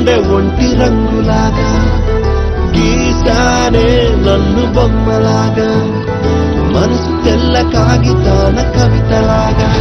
గుండె ఒంటి రంగులాగా గీసానే నన్ను బొమ్మలాగా మనసు తెల్ల కాగితాన కవితలాగా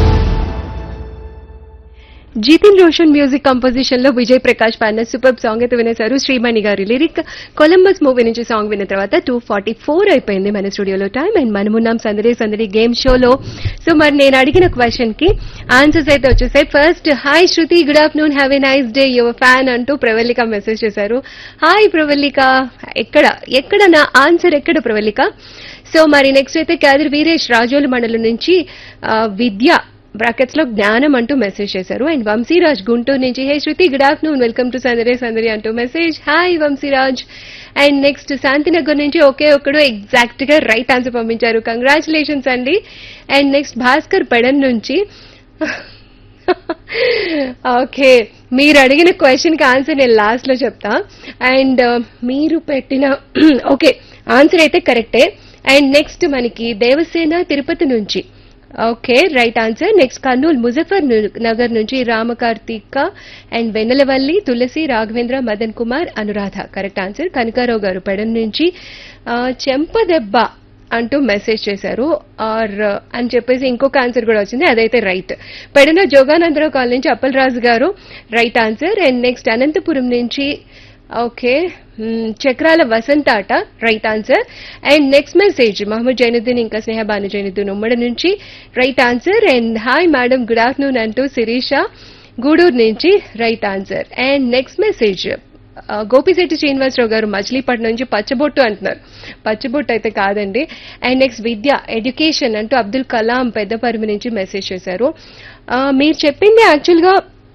జితిన్ రోషన్ మ్యూజిక్ కంపోజిషన్ లో విజయ్ ప్రకాష్ పాడిన సూపర్ సాంగ్ అయితే వినేశారు శ్రీమణి గారి లిరిక్ కొలంబస్ మూవీ నుంచి సాంగ్ విన్న తర్వాత టూ ఫార్టీ ఫోర్ అయిపోయింది మన స్టూడియోలో టైం అండ్ మనమున్నాం సందడి సందడి గేమ్ షోలో సో మరి నేను అడిగిన క్వశ్చన్ కి ఆన్సర్స్ అయితే వచ్చేసాయి first hi Shruti good afternoon have a nice day your fan అంటూ ప్రవల్లిక మెసేజ్ చేశారు హాయ్ ప్రవల్లిక ఎక్కడ ఎక్కడ నా ఆన్సర్ ఎక్కడ ప్రవల్లిక సో మరి నెక్స్ట్ అయితే కాదిర్ వీరేష్ రాజోలు మండలం నుంచి ఆ, విద్య బ్రాకెట్స్ లో జ్ఞానం అంటూ మెసేజ్ చేశారు అండ్ వంశీరాజ్ గుంటూరు నుంచి hey Shruti good afternoon welcome to సందరే సందరి అంటూ message hi Vamsiraj and next Shantinagar నుంచి ఒకే ఒక్కడు ఎగ్జాక్ట్ గా రైట్ ఆన్సర్ పంపించారు కంగ్రాచులేషన్స్ అండి అండ్ నెక్స్ట్ భాస్కర్ పెడన్ నుంచి ఓకే మీరు అడిగిన క్వశ్చన్ కి ఆన్సర్ నేను లాస్ట్ లో చెప్తా అండ్ మీరు పెట్టిన ఓకే ఆన్సర్ అయితే కరెక్టే అండ్ నెక్స్ట్ మనకి దేవసేన తిరుపతి నుంచి okay right answer next Kurnool Muzaffar ను- నగర్ నుంచి Ramakarthika and Vennelavalli Tulasi Raghavendra Madan Kumar Anuradha correct answer Kanakarao గారు పెడన్ నుంచి ఆ, చెంపదెబ్బ అంటూ మెసేజ్ చేశారు ఆర్ అని చెప్పేసి ఇంకొక ఆన్సర్ కూడా వచ్చింది అదైతే రైట్ పెడన జోగానందరావు కాలనీ నుంచి అప్పలరాజు గారు right answer and next Anantapur నుంచి ఓకే మ్మ్, చక్రాల వసంత ఆట right answer and next message Mohammed Zainuddin ఇంకా స్నేహ భాను జైనుద్దీన్ ఉమ్మడి నుంచి right answer and hi madam good afternoon అంటూ శిరీష గూడూరు నుంచి right answer and next message ఆ, గోపిశెట్టి శ్రీనివాసరావు గారు మచిలీపట్నం నుంచి పచ్చబొట్టు అంటున్నారు పచ్చబొట్టు అయితే కాదండి అండ్ నెక్స్ట్ విద్య ఎడ్యుకేషన్ అంటూ అబ్దుల్ కలాం పెద్దపరిమి నుంచి మెసేజ్ చేశారు ఆ, మీరు చెప్పింది యాక్చువల్గా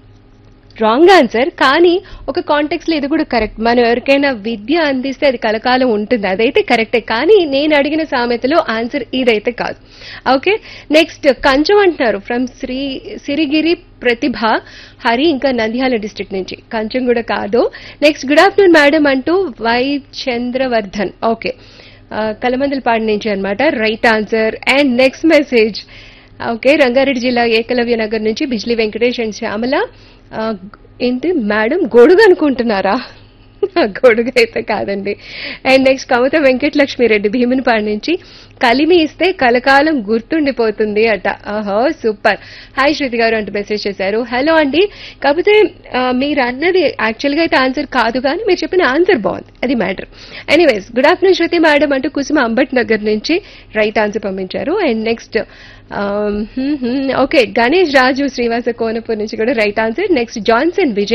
రాంగ్ ఆన్సర్ కానీ ఒక కాంటెక్స్ లో ఇది కూడా కరెక్ట్ మనం ఎవరికైనా విద్య అందిస్తే అది కలకాలం ఉంటుంది అదైతే కరెక్టే కానీ నేను అడిగిన సామెతలో ఆన్సర్ ఇదైతే కాదు ఓకే నెక్స్ట్ కంచం అంటున్నారు ఫ్రమ్ శ్రీ సిరిగిరి ప్రతిభ హరి ఇంకా నంద్యాల డిస్ట్రిక్ట్ నుంచి కంచం కూడా కాదు నెక్స్ట్ గుడ్ ఆఫ్టర్నూన్ మేడం అంటూ వై చంద్రవర్ధన్ ఓకే కలమందలపాడు నుంచి అన్నమాట right answer and next message okay Rangareddy జిల్లా ఏకలవ్య నగర్ నుంచి బిజ్లీ వెంకటేష్ అండ్ శ్యామల ఆ, ఏంటి మేడం గొడుగు అనుకుంటున్నారా గొడుగు అయితే కాదండి అండ్ నెక్స్ట్ కమత వెంకటలక్ష్మి రెడ్డి భీమునిపాడు నుంచి కలిమి ఇస్తే కలకాలం గుర్తుండిపోతుంది అట ఆహో సూపర్ హాయ్ శృతి గారు అంటూ మెసేజ్ చేశారు హలో అండి కాకపోతే ఆ, మీరు అన్నది యాక్చువల్గా అయితే ఆన్సర్ కాదు కానీ మీరు చెప్పిన ఆన్సర్ బాగుంది అది matter anyways good afternoon Shruti madam అంటూ కుసుమ అంబట్ నగర్ నుంచి రైట్ ఆన్సర్ పంపించారు and next okay Ganesh Raju Srivasa Konapur నుంచి కూడా right answer next Johnson Vijay